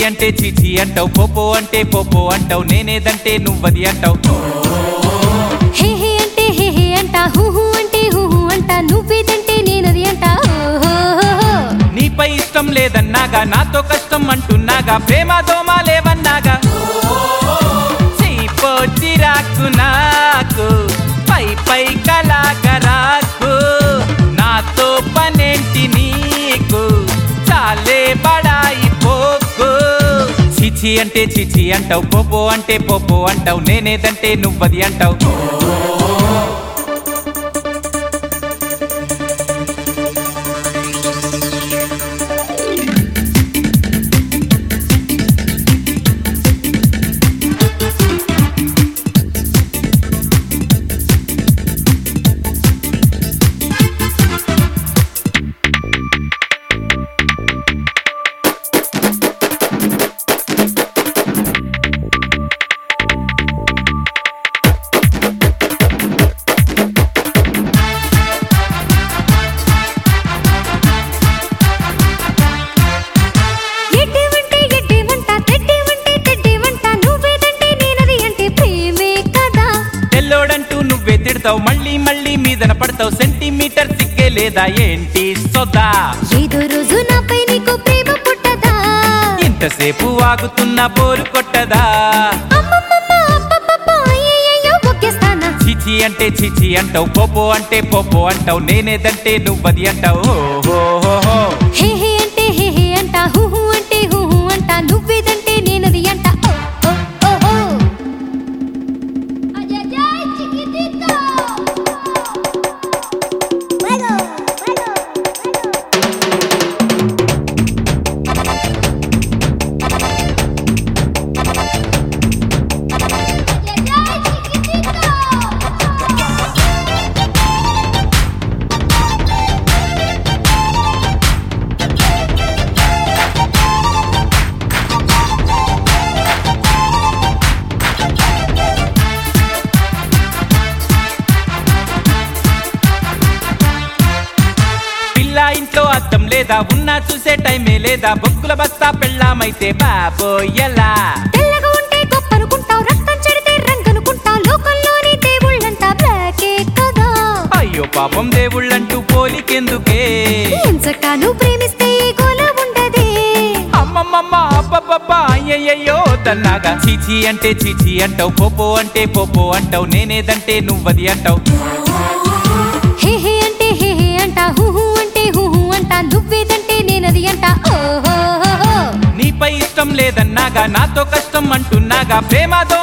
అంటే చిచి అంటావు పోపో అంటే పోపో అంటావు నేనేదంటే నువ్వది అంటావు హే హే అంటే హే హే అంట హూ హూ అంటే హూ హూ అంట నువ్వేదంటే నేనది అంట ఓహోహోహో. నీపై ఇష్టం లేదన్నాగా నాతో కష్టం అంటున్నాగా ప్రేమ దోమ లేవన్నాగా చీపోచి రాకు నాకు పై పై కలాగరాకు నాతో పనేంటి నీకు చాలే బడాయి పోకు చిచి అంటే చిచి అంటావు పోపో అంటే పోపో అంటావు నేనేదంటే నువ్వది అంటావు ఎడ్డేవంటే ఎడ్డేవంట తెడ్డేవంటే తెడ్డేవంట నువ్వేదంటే నేనది అంటే ప్రేమే కదా తెల్లోడంటూ నువ్వే తిడతావు మళ్ళీ మళ్ళీ మీదన పడతావు సెంటీమీటర్ సిగ్గే లేదా ఏంటి సొదా ఏదో రోజు నాపై నీకు ప్రేమ పుట్టదా ఇంతసేపు వాగుతున్న బోరు కొట్టదా అమ్మమ్మమ్మ అబ్బబ్బబ్బ అయ్యయ్యో బొక్కేస్తానా చిచి అంటే చిచి అంటావు పోపో అంటే పోపో అంటావు నేనేదంటే నువ్వది అంటావు ఓహోహోహో. హే హే అంటే హే హే అంట హూ హూ అంటే హూ హూ అంట నువ్వేదంటే నేనది అంట ఓ ఓ ఓ ఓ అజజాయ్ చికిటితో bueno bueno పిల్ల ఇంట్లో అద్దం లేదా ఉన్నా చూసే టైమే లేదా బొక్కుల బస్తా పెళ్ళామైతే బాబోయలా తెల్లగా ఉంటే గొప్ప అనుకుంటావు రక్తం చెడితే రంగనుకుంటావు లోకంలోని దేవుళ్ళంతా బ్లాకే కదా అయ్యో పాపం దేవుళ్ళంటూ పోలికెందుకే ఎంచకాను ప్రేమిస్తే ఈ గోల ఉండదే అమ్మమ్మమ్మ అబ్బబ్బబ్బా అయ్యయ్యో తన్నాగా చీచి అంటే చీచి అంటావు పోపో అంటే పోపో అంటావు నేనేదంటే నువ్వది అంటావు హే హే అంటే హే హే అంట హూ హూ అంటే హూ హూ అంట నువ్వేదంటే నేనది అంట ఓహోహోహో. నీపై ఇష్టం లేదన్నాగా నాతో కష్టం అంటున్నాగా ప్రేమతో